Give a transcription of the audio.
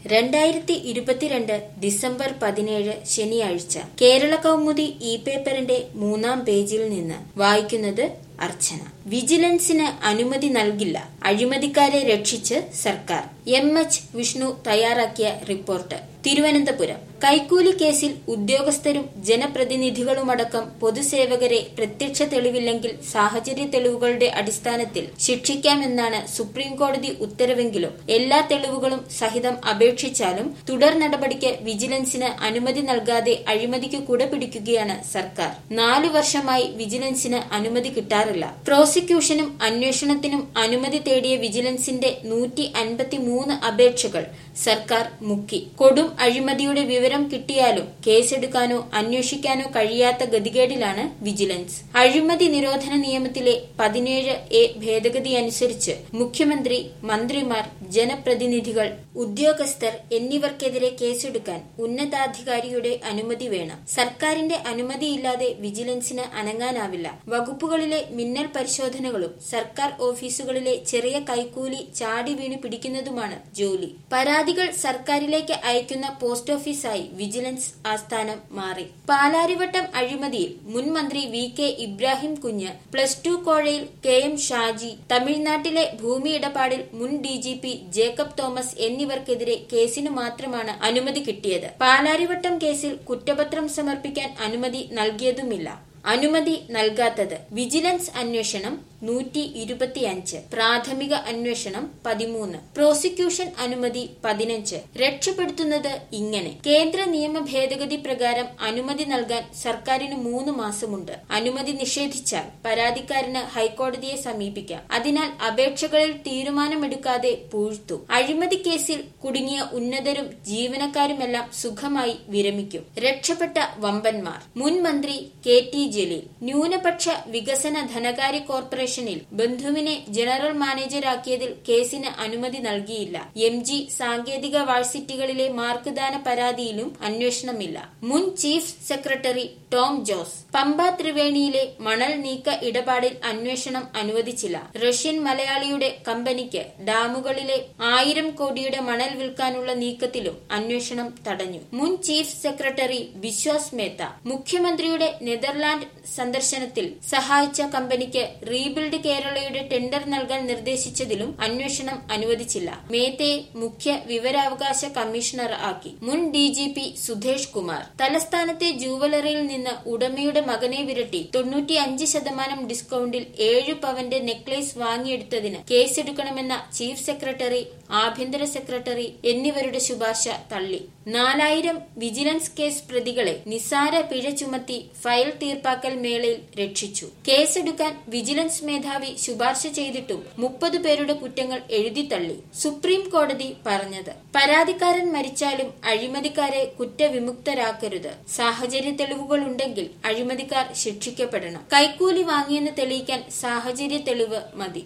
രണ്ടായിരത്തി ഇരുപത്തിരണ്ട് ഡിസംബർ പതിനേഴ് ശനിയാഴ്ച കേരള കൗമുദി ഇ പേപ്പറിന്റെ മൂന്നാം പേജിൽ നിന്ന് വായിക്കുന്നത് അർച്ചന വിജിലൻസിന് അനുമതി നൽകില്ല അഴിമതിക്കാരെ രക്ഷിച്ച് സർക്കാർ എം എച്ച് വിഷ്ണു തയ്യാറാക്കിയ റിപ്പോർട്ട് തിരുവനന്തപുരം കൈക്കൂലി കേസിൽ ഉദ്യോഗസ്ഥരും ജനപ്രതിനിധികളുമടക്കം പൊതുസേവകരെ പ്രത്യക്ഷ തെളിവില്ലെങ്കിൽ സാഹചര്യ തെളിവുകളുടെ അടിസ്ഥാനത്തിൽ ശിക്ഷിക്കാമെന്നാണ് സുപ്രീംകോടതി ഉത്തരവെങ്കിലും എല്ലാ തെളിവുകളും സഹിതം അപേക്ഷിച്ചാലും തുടർ നടപടിക്ക് വിജിലൻസിന് അനുമതി നൽകാതെ അഴിമതിക്ക് കുടപിടിക്കുകയാണ് സർക്കാർ നാലു വർഷമായി വിജിലൻസിന് അനുമതി കിട്ടാറില്ല പ്രോസിക്യൂഷനും അന്വേഷണത്തിനും അനുമതി തേടിയ വിജിലൻസിന്റെ നൂറ്റി അൻപത്തിമൂന്ന് അപേക്ഷകൾ സർക്കാർ മുക്കി കൊടും അഴിമതിയുടെ വിവരം കിട്ടിയാലും കേസെടുക്കാനോ അന്വേഷിക്കാനോ കഴിയാത്ത ഗതികേടിലാണ് വിജിലൻസ് അഴിമതി നിരോധന നിയമത്തിലെ പതിനേഴ് എ ഭേദഗതി അനുസരിച്ച് മുഖ്യമന്ത്രി മന്ത്രിമാർ ജനപ്രതിനിധികൾ ഉദ്യോഗസ്ഥർ എന്നിവർക്കെതിരെ കേസെടുക്കാൻ ഉന്നതാധികാരിയുടെ അനുമതി വേണം സർക്കാരിന്റെ അനുമതിയില്ലാതെ വിജിലൻസിന് അനങ്ങാനാവില്ല വകുപ്പുകളിലെ മിന്നൽ പരിശോധനകളും സർക്കാർ ഓഫീസുകളിലെ ചെറിയ കൈക്കൂലി ചാടി വീണ് പിടിക്കുന്നതുമാണ് ജോലി പരാതികൾ സർക്കാരിലേക്ക് അയക്കുന്ന പോസ്റ്റ് ഓഫീസായി വിജിലൻസ് ആസ്ഥാനം മാറി പാലാരിവട്ടം അഴിമതിയിൽ മുൻ മന്ത്രി V K Ibrahim Kunju plus two കോഴയിൽ കെ എം ഷാജി തമിഴ്നാട്ടിലെ ഭൂമി ഇടപാടിൽ മുൻ D G P Jacob Thomas എന്നിവർക്കെതിരെ കേസിന് മാത്രമാണ് അനുമതി കിട്ടിയത് പാലാരിവട്ടം കേസിൽ കുറ്റപത്രം സമർപ്പിക്കാൻ അനുമതി നൽകിയതുമില്ല അനുമതി നൽകാത്തത് വിജിലൻസ് അന്വേഷണം നൂറ്റി ഇരുപത്തിയഞ്ച് പ്രാഥമിക അന്വേഷണം പതിമൂന്ന് പ്രോസിക്യൂഷൻ അനുമതി പതിനഞ്ച് രക്ഷപ്പെടുത്തുന്നത് ഇങ്ങനെ കേന്ദ്ര നിയമ ഭേദഗതി പ്രകാരം അനുമതി നൽകാൻ സർക്കാരിന് മൂന്ന് മാസമുണ്ട് അനുമതി നിഷേധിച്ചാൽ പരാതിക്കാരന് ഹൈക്കോടതിയെ സമീപിക്കാം അതിനാൽ അപേക്ഷകളിൽ തീരുമാനമെടുക്കാതെ പൂഴ്ത്തു അഴിമതി കേസിൽ കുടുങ്ങിയ ഉന്നതരും ജീവനക്കാരുമെല്ലാം സുഖമായി വിരമിക്കും രക്ഷപ്പെട്ട വമ്പന്മാർ മുൻ മന്ത്രി കെ ടി ജലീൽ ന്യൂനപക്ഷ വികസന ധനകാര്യ കോർപ്പറേഷനിൽ ബന്ധുവിനെ ജനറൽ മാനേജരാക്കിയതിൽ കേസിന് അനുമതി നൽകിയില്ല എം ജി സാങ്കേതിക വാഴ്സിറ്റികളിലെ മാർക്ക്ദാന പരാതിയിലും അന്വേഷണമില്ല മുൻ ചീഫ് സെക്രട്ടറി ടോം ജോസ് പമ്പ ത്രിവേണിയിലെ മണൽ നീക്ക ഇടപാടിൽ അന്വേഷണം അനുവദിച്ചില്ല റഷ്യൻ മലയാളിയുടെ കമ്പനിക്ക് ഡാമുകളിലെ ആയിരം കോടിയുടെ മണൽ വിൽക്കാനുള്ള നീക്കത്തിലും അന്വേഷണം തടഞ്ഞു മുൻ ചീഫ് സെക്രട്ടറി വിശ്വാസ് മേത്ത മുഖ്യമന്ത്രിയുടെ നെതർലാൻഡ് സന്ദർശനത്തിൽ സഹായിച്ച കമ്പനിക്ക് റീബിൽഡ് കേരളയുടെ ടെൻഡർ നൽകാൻ നിർദ്ദേശിച്ചതിലും അന്വേഷണം അനുവദിച്ചില്ല മേത്തയെ മുഖ്യ വിവരാവകാശ കമ്മീഷണർ ആക്കി മുൻ D G P Sudesh Kumar തലസ്ഥാനത്തെ ജൂവലറിയിൽ നിന്ന് ഉടമയുടെ മകനെ വിരട്ടി തൊണ്ണൂറ്റിയഞ്ച് ശതമാനം ഡിസ്കൌണ്ടിൽ ഏഴ് പവന്റെ നെക്ലേസ് വാങ്ങിയെടുത്തതിന് കേസെടുക്കണമെന്ന ചീഫ് സെക്രട്ടറി ആഭ്യന്തര സെക്രട്ടറി എന്നിവരുടെ ശുപാർശ തള്ളി നാലായിരം വിജിലൻസ് കേസ് പ്രതികളെ നിസാര പിഴ ചുമത്തി ഫയൽ തീർപ്പാക്കൽ മേളയിൽ രക്ഷിച്ചു കേസെടുക്കാൻ വിജിലൻസ് മേധാവി ശുപാർശ ചെയ്തിട്ടും മുപ്പത് പേരുടെ കുറ്റങ്ങൾ എഴുതിത്തള്ളി സുപ്രീം കോടതി പറഞ്ഞത് പരാതിക്കാരൻ മരിച്ചാലും അഴിമതിക്കാരെ കുറ്റവിമുക്തരാക്കരുത് സാഹചര്യ തെളിവുകൾ ഉണ്ടെങ്കിൽ അഴിമതിക്കാർ ശിക്ഷിക്കപ്പെടണം കൈക്കൂലി വാങ്ങിയെന്ന് തെളിയിക്കാൻ സാഹചര്യ തെളിവ് മതി